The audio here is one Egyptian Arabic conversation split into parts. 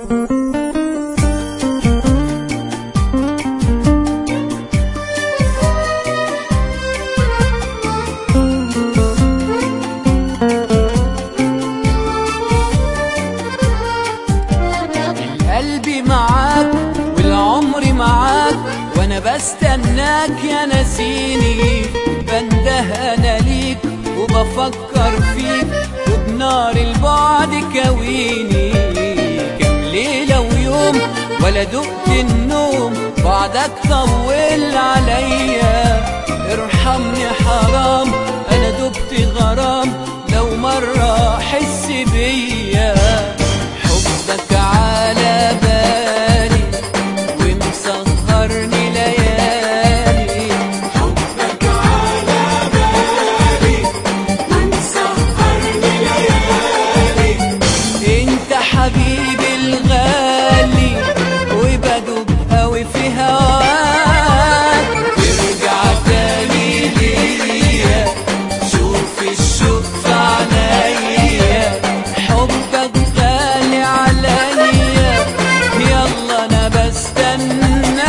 القلب معاك والعمر معاك وانا بستناك يا نسيني بنده انا ليك وبفكر فيك وبنار البعد كويني كم ليلة ويوم ولا دقت النوم بعدك طول عليا ارحمني حرام انا دبت غرام لو مرة حس بيا حبك على بالي ومسهرني ليالي حبك على بالي ومسهرني ليالي انت حبيبي الغالي وبدوب قوي في هواك ارجع تاني ليا شوف الشوق في عينيا حبك غالي عليا يلا انا بستناك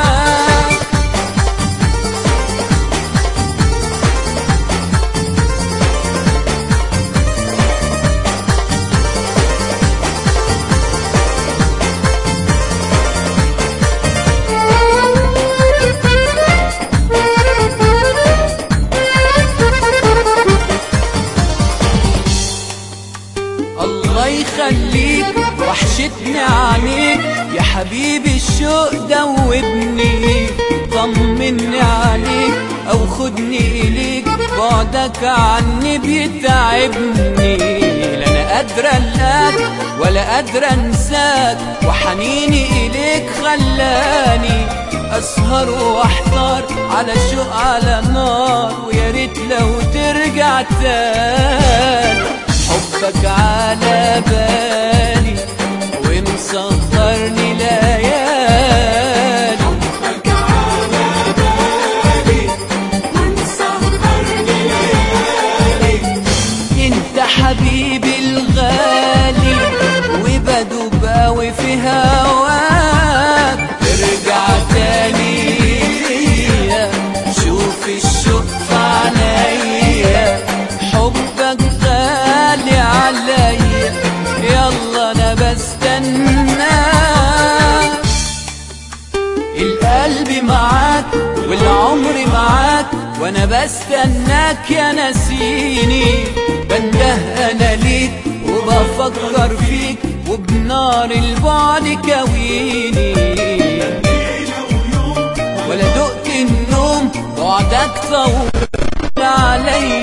الله يخليك وحشتني عليك يا حبيبي الشوق دوبني طمني عليك او خدني اليك بعدك عني بيتعبني لا انا قادرة الاك ولا قادرة انساك وحنيني اليك خلاني اسهر واحتار على شوق على نار ويا ريت لو ترجع تاني حبك على بالي ومسهرني ليالي حبك على بالي ومسهرني ليالي انت حبيبي الغالي وبدوب قوي في هواك ارجع تاني ليا شوف الشوق في عينيا حبك غالي عليا يلا انا بستناك القلب معاك والعمر معاك وانا بستناك يا نسيني بنده انا ليك وبفكر فيك وبنار البعد كويني ليلة ويوم ولا دقت النوم بعدك طول عليا